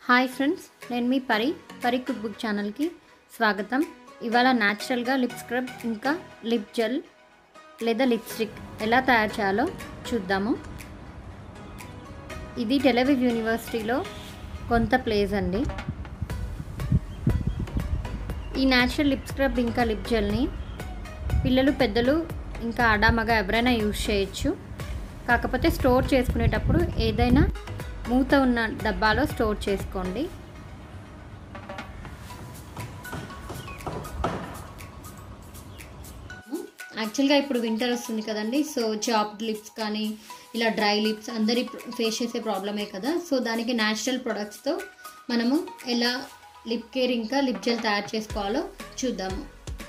hi friends నేను మీ పరి పరి కుక్ బుక్ ఛానల్కి స్వాగతం ఇవాళ న్యాచురల్గా లిప్ స్క్రబ్ ఇంకా లిప్ జెల్ లేదా లిప్స్టిక్ ఎలా తయారు చేయాలో చూద్దాము ఇది టెలవివ్ యూనివర్సిటీలో కొంత ప్లేస్ అండి ఈ న్యాచురల్ లిప్ స్క్రబ్ ఇంకా లిప్ జెల్ని పిల్లలు పెద్దలు ఇంకా ఆడామగా ఎవరైనా యూజ్ చేయొచ్చు కాకపోతే స్టోర్ చేసుకునేటప్పుడు ఏదైనా మూత ఉన్న డబ్బాలో స్టోర్ చేసుకోండి యాక్చువల్గా ఇప్పుడు వింటర్ వస్తుంది కదండి సో చాప్డ్ లిప్స్ కానీ ఇలా డ్రై లిప్స్ అందరి ఫేస్ చేసే ప్రాబ్లమే కదా సో దానికి న్యాచురల్ ప్రొడక్ట్స్తో మనము ఎలా లిప్ కేర్ ఇంకా లిప్ జెల్ తయారు చేసుకోవాలో చూద్దాము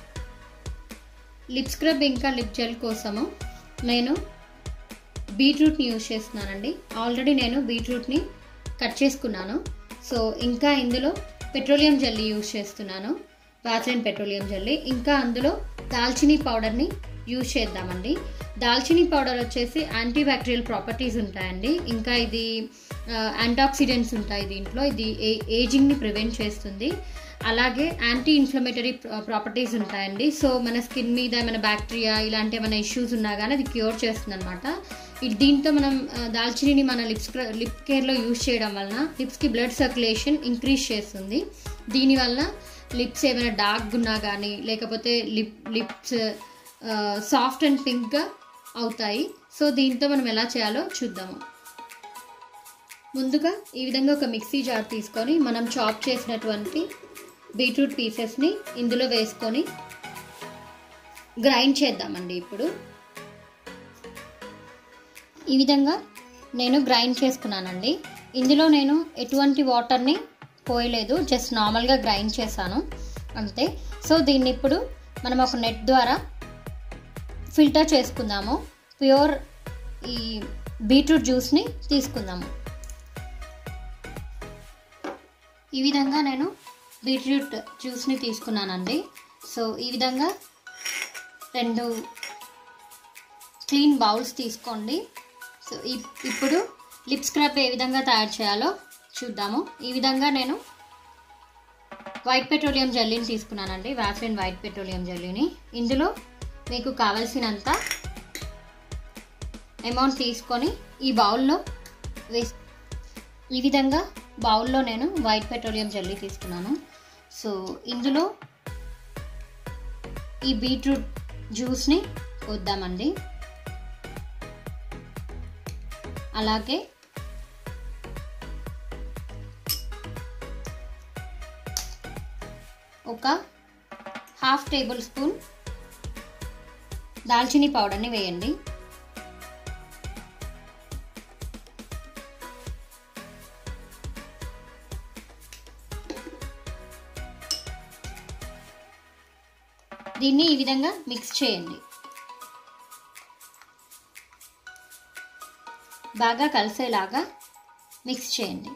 లిప్ స్క్రబ్ ఇంకా లిప్ జెల్ కోసము నేను బీట్రూట్ని యూజ్ చేస్తున్నానండి ఆల్రెడీ నేను బీట్రూట్ని కట్ చేసుకున్నాను సో ఇంకా ఇందులో పెట్రోలియం జెల్లీ యూజ్ చేస్తున్నాను వాసలిన్ పెట్రోలియం జెల్లీ ఇంకా అందులో దాల్చినీ పౌడర్ని యూజ్ చేద్దామండి దాల్చినీ పౌడర్ వచ్చేసి యాంటీ బ్యాక్టీరియల్ ప్రాపర్టీస్ ఉంటాయండి ఇంకా ఇది యాంటాక్సిడెంట్స్ ఉంటాయి దీంట్లో ఇది ఏ ఏజింగ్ని ప్రివెంట్ చేస్తుంది అలాగే యాంటీ ఇన్ఫ్లమేటరీ ప్రాపర్టీస్ ఉంటాయండి సో మన స్కిన్ మీద ఏమైనా బ్యాక్టీరియా ఇలాంటి ఏమైనా ఇష్యూస్ ఉన్నా కానీ అది క్యూర్ చేస్తుంది అనమాట దీంతో మనం దాల్చినీని మన లిప్స్ లిప్ కేర్లో యూజ్ చేయడం వలన లిప్స్కి బ్లడ్ సర్క్యులేషన్ ఇంక్రీజ్ చేస్తుంది దీనివల్ల లిప్స్ ఏమైనా డార్క్ ఉన్నా కానీ లేకపోతే లిప్ లిప్స్ సాఫ్ట్ అండ్ పింక్గా అవుతాయి సో దీంతో మనం ఎలా చేయాలో చూద్దాము ముందుగా ఈ విధంగా ఒక మిక్సీ జార్ తీసుకొని మనం చాప్ చేసినటువంటి బీట్రూట్ పీసెస్ని ఇందులో వేసుకొని గ్రైండ్ చేద్దామండి ఇప్పుడు ఈ విధంగా నేను గ్రైండ్ చేసుకున్నానండి ఇందులో నేను ఎటువంటి వాటర్ని పోయలేదు జస్ట్ నార్మల్గా గ్రైండ్ చేశాను అంతే సో దీన్ని ఇప్పుడు మనం ఒక నెట్ ద్వారా ఫిల్టర్ చేసుకుందాము ప్యూర్ ఈ బీట్రూట్ జ్యూస్ని తీసుకుందాము ఈ విధంగా నేను బీట్రూట్ జ్యూస్ని తీసుకున్నానండి సో ఈ విధంగా రెండు క్లీన్ బౌల్స్ తీసుకోండి సో ఇప్పుడు లిప్ స్క్రబ్ ఏ విధంగా తయారు చేయాలో చూద్దాము ఈ విధంగా నేను వైట్ పెట్రోలియం జెల్లీని తీసుకున్నానండి వ్యాస్లిన్ వైట్ పెట్రోలియం జెల్లీని ఇందులో మీకు కావలసినంత అమౌంట్ తీసుకొని ఈ బౌల్లో వేసి ఈ విధంగా బౌల్లో నేను వైట్ పెట్రోలియం జెల్లీ తీసుకున్నాను సో ఇందులో ఈ బీట్రూట్ జ్యూస్ని వద్దామండి అలాగే ఒక హాఫ్ టేబుల్ స్పూన్ దాల్చినీ పౌడర్ని వేయండి దీన్ని ఈ విధంగా మిక్స్ చేయండి బాగా కలిసేలాగా మిక్స్ చేయండి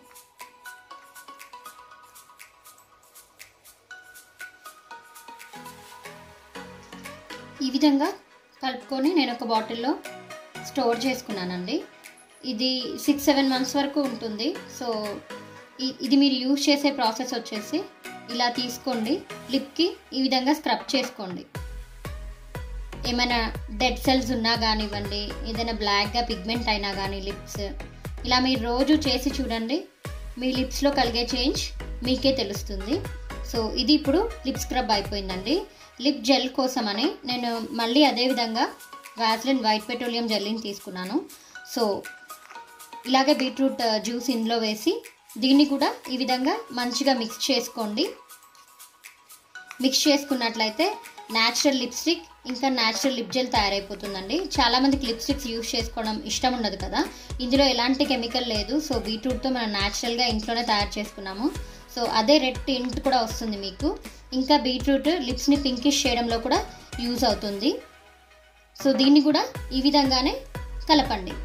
ఈ విధంగా కలుపుకొని నేను ఒక బాటిల్లో స్టోర్ చేసుకున్నానండి ఇది సిక్స్ సెవెన్ మంత్స్ వరకు ఉంటుంది సో ఇది మీరు యూజ్ చేసే ప్రాసెస్ వచ్చేసి ఇలా తీసుకోండి లిప్కి ఈ విధంగా స్క్రబ్ చేసుకోండి ఏమైనా డెడ్ సెల్స్ ఉన్నా కానివ్వండి ఏదైనా బ్లాక్గా పిగ్మెంట్ అయినా కానీ లిప్స్ ఇలా మీరు రోజు చేసి చూడండి మీ లిప్స్లో కలిగే చేంజ్ మీకే తెలుస్తుంది సో ఇది ఇప్పుడు లిప్ స్క్రబ్ అయిపోయిందండి లిప్ జెల్ కోసమని నేను మళ్ళీ అదేవిధంగా వ్యాస్లిన్ వైట్ పెట్రోలియం జెల్లీని తీసుకున్నాను సో ఇలాగే బీట్రూట్ జ్యూస్ ఇందులో వేసి దీన్ని కూడా ఈ విధంగా మంచిగా మిక్స్ చేసుకోండి మిక్స్ చేసుకున్నట్లయితే న్యాచురల్ లిప్స్టిక్ ఇంకా న్యాచురల్ లిప్ జెల్ తయారైపోతుందండి చాలామందికి లిప్స్టిక్స్ యూజ్ చేసుకోవడం ఇష్టం ఉండదు కదా ఇందులో ఎలాంటి కెమికల్ లేదు సో బీట్రూట్తో మనం న్యాచురల్గా ఇంట్లోనే తయారు చేసుకున్నాము సో అదే రెడ్ టింట్ కూడా వస్తుంది మీకు ఇంకా బీట్రూట్ లిప్స్ని పింకిష్ చేయడంలో కూడా యూజ్ అవుతుంది సో దీన్ని కూడా ఈ విధంగానే కలపండి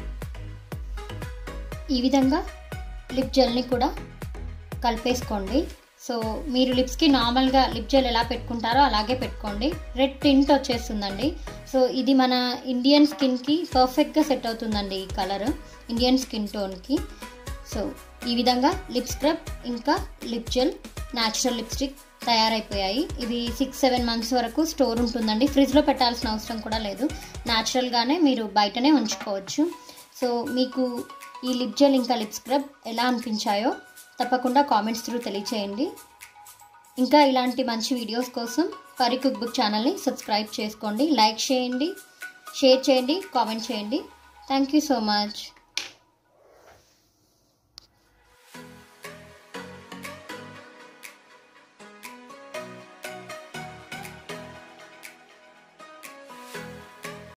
ఈ విధంగా లిప్ జెల్ని కూడా కలిపేసుకోండి సో మీరు లిప్స్కి నార్మల్గా లిప్ జెల్ ఎలా పెట్టుకుంటారో అలాగే పెట్టుకోండి రెడ్ టింట్ వచ్చేస్తుందండి సో ఇది మన ఇండియన్ స్కిన్కి పర్ఫెక్ట్గా సెట్ అవుతుందండి ఈ కలర్ ఇండియన్ స్కిన్ టోన్కి సో ఈ విధంగా లిప్ స్క్రబ్ ఇంకా లిప్ జెల్ న్యాచురల్ లిప్స్టిక్ తయారైపోయాయి ఇవి సిక్స్ సెవెన్ మంత్స్ వరకు స్టోర్ ఉంటుందండి ఫ్రిడ్జ్లో పెట్టాల్సిన అవసరం కూడా లేదు న్యాచురల్గానే మీరు బయటనే ఉంచుకోవచ్చు సో మీకు ఈ లిప్ జెల్ ఇంకా లిప్ స్క్రబ్ ఎలా అనిపించాయో తప్పకుండా కామెంట్స్ త్రూ తెలియచేయండి ఇంకా ఇలాంటి మంచి వీడియోస్ కోసం పరి కుక్ బుక్ ఛానల్ని సబ్స్క్రైబ్ చేసుకోండి లైక్ చేయండి షేర్ చేయండి కామెంట్ చేయండి థ్యాంక్ యూ సో మచ్